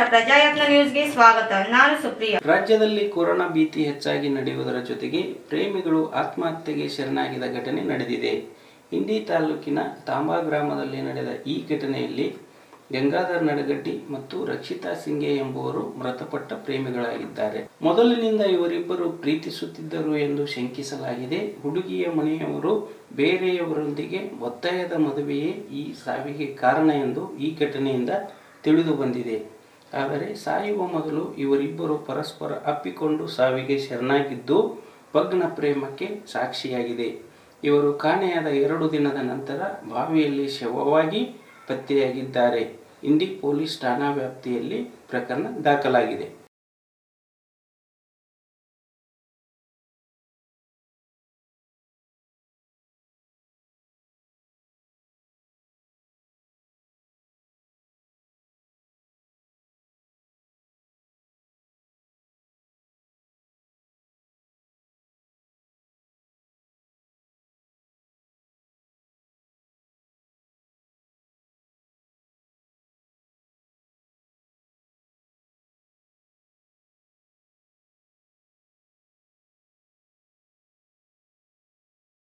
ಪ್ರಜಾಯತ್ನ ನ್ಯೂಸ್ಗೆ ಸ್ವಾಗತ ನಾನು ಸುಪ್ರಿಯಾ ರಾಜ್ಯದಲ್ಲಿ ಕೊರೋನಾ ಭೀತಿ ಹೆಚ್ಚಾಗಿ ನಡೆಯುವುದರ ಜೊತೆಗೆ ಪ್ರೇಮಿಗಳು ಆತ್ಮಹತ್ಯೆಗೆ ಶರಣಾಗಿದ ಘಟನೆ ನಡೆದಿದೆ ಇಂಡಿ ತಾಲೂಕಿನ ತಾಂಬಾ ಗ್ರಾಮದಲ್ಲಿ ನಡೆದ ಈ ಘಟನೆಯಲ್ಲಿ ಗಂಗಾಧರ್ ನಡಗಡ್ಡಿ ಮತ್ತು ರಕ್ಷಿತಾ ಸಿಂಗೆ ಎಂಬುವರು ಮೃತಪಟ್ಟ ಪ್ರೇಮಿಗಳಾಗಿದ್ದಾರೆ ಮೊದಲಿನಿಂದ ಇವರಿಬ್ಬರು ಪ್ರೀತಿಸುತ್ತಿದ್ದರು ಎಂದು ಶಂಕಿಸಲಾಗಿದೆ ಹುಡುಗಿಯ ಮನೆಯವರು ಬೇರೆಯವರೊಂದಿಗೆ ಒತ್ತಾಯದ ಮದುವೆಯೇ ಈ ಸಾವಿಗೆ ಕಾರಣ ಎಂದು ಈ ಘಟನೆಯಿಂದ ತಿಳಿದು ಬಂದಿದೆ ಆದರೆ ಸಾಯುವ ಮೊದಲು ಇವರಿಬ್ಬರು ಪರಸ್ಪರ ಅಪ್ಪಿಕೊಂಡು ಸಾವಿಗೆ ಶರಣಾಗಿದ್ದು ಭಗ್ನ ಪ್ರೇಮಕ್ಕೆ ಸಾಕ್ಷಿಯಾಗಿದೆ ಇವರು ಕಾಣೆಯಾದ ಎರಡು ದಿನದ ನಂತರ ಬಾವಿಯಲ್ಲಿ ಶವವಾಗಿ ಪತ್ತೆಯಾಗಿದ್ದಾರೆ ಇಂಡಿ ಪೊಲೀಸ್ ಠಾಣಾ ವ್ಯಾಪ್ತಿಯಲ್ಲಿ ಪ್ರಕರಣ ದಾಖಲಾಗಿದೆ